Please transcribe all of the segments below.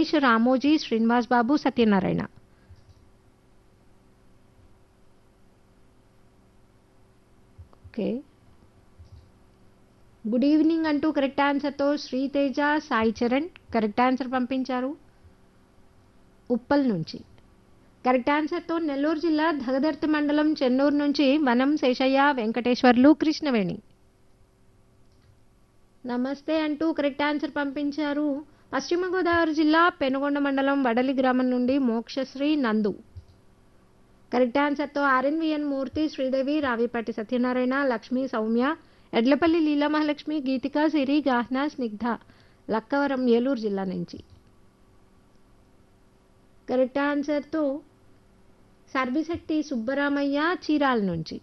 Ramesh Ramoji Srinivas Babu Satyanarayana okay good evening అంటూ correct ఆన్సర్తో Sriteja Sai Charan correct answer పంపించారు ఉప్పల్ నుంచి కరెక్ట్ ఆన్సర్తో నెల్లూరు జిల్లా దగదర్తి మండలం చెన్నూరు నుంచి వనం శేషయ్య వెంకటేశ్వర్లు కృష్ణవేణి నమస్తే అంటూ కరెక్ట్ ఆన్సర్ పంపించారు పశ్చిమ గోదావరి జిల్లా పెనుగొండ మండలం వడలి గ్రామం నుండి మోక్షశ్రీ నందు కరెక్ట్ ఆన్సర్తో ఆర్ఎన్విఎన్ మూర్తి శ్రీదేవి రావిపాటి సత్యనారాయణ లక్ష్మి సౌమ్య ఎడ్లపల్లి లీలా మహాలక్ష్మి గీతిక సిరి గాహ్నా స్నిగ్ధ లక్కవరం ఏలూరు జిల్లా నుంచి కరెక్ట్ ఆన్సర్తో సర్విశెట్టి సుబ్బరామయ్య చీరాల నుంచి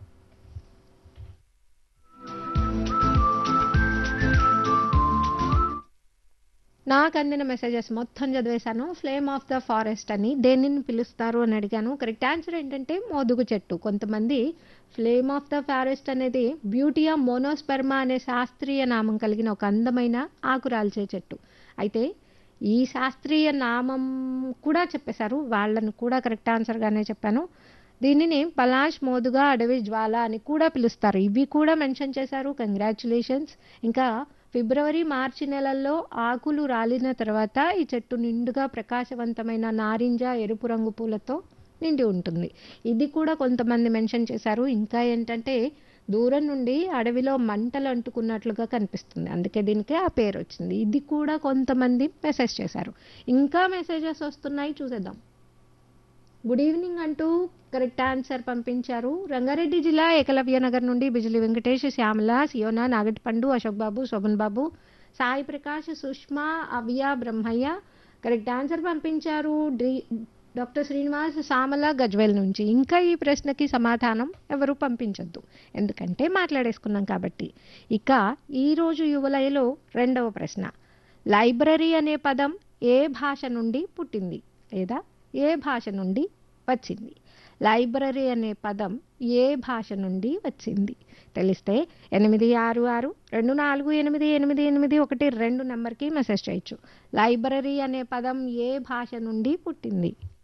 నాకు అందిన మెసేజెస్ మొత్తం చదివేశాను ఫ్లేమ్ ఆఫ్ ద ఫారెస్ట్ అని దేనిని పిలుస్తారు అని అడిగాను కరెక్ట్ ఆన్సర్ ఏంటంటే మోదుగు చెట్టు కొంతమంది ఫ్లేమ్ ఆఫ్ ద ఫారెస్ట్ అనేది బ్యూటియా మోనోస్పెర్మా అనే శాస్త్రీయ నామం కలిగిన ఒక అందమైన ఆకురాల్చే చెట్టు అయితే ఈ శాస్త్రీయ నామం కూడా చెప్పేశారు వాళ్ళను కూడా కరెక్ట్ ఆన్సర్గానే చెప్పాను దీనిని పలాష్ మోదుగా అడవి జ్వాల అని కూడా పిలుస్తారు ఇవి కూడా మెన్షన్ చేశారు కంగ్రాచులేషన్స్ ఇంకా ఫిబ్రవరి మార్చి నెలల్లో ఆకులు రాలిన తర్వాత ఈ చెట్టు నిండుగా ప్రకాశవంతమైన నారింజ ఎరుపు రంగు పూలతో నిండి ఉంటుంది ఇది కూడా కొంతమంది మెన్షన్ చేశారు ఇంకా ఏంటంటే దూరం నుండి అడవిలో మంటలు అంటుకున్నట్లుగా కనిపిస్తుంది అందుకే దీనికి ఆ పేరు వచ్చింది ఇది కూడా కొంతమంది మెసేజ్ చేశారు ఇంకా మెసేజెస్ వస్తున్నాయి చూసేద్దాం గుడ్ ఈవినింగ్ అంటూ కరెక్ట్ ఆన్సర్ పంపించారు రంగారెడ్డి జిల్లా ఏకలవ్య నగర్ నుండి బిజిలి వెంకటేష్ శ్యామల సియోనా నాగటిపండు అశోక్ బాబు శోభన్ బాబు సాయి ప్రకాష్ సుష్మా అవ్య బ్రహ్మయ్య కరెక్ట్ ఆన్సర్ పంపించారు డి డాక్టర్ శ్రీనివాస్ సామల గజ్వేల్ నుంచి ఇంకా ఈ ప్రశ్నకి సమాధానం ఎవరు పంపించొద్దు ఎందుకంటే మాట్లాడేసుకున్నాం కాబట్టి ఇక ఈరోజు యువలయలో రెండవ ప్రశ్న లైబ్రరీ అనే పదం ఏ భాష నుండి పుట్టింది లేదా ఏ భాష నుండి వచ్చింది లైబ్రరీ అనే పదం ఏ భాష నుండి వచ్చింది తెలిస్తే ఎనిమిది ఆరు ఆరు రెండు నాలుగు ఎనిమిది ఎనిమిది ఎనిమిది ఒకటి రెండు నెంబర్కి మెసేజ్ చేయొచ్చు లైబ్రరీ అనే పదం ఏ భాష నుండి పుట్టింది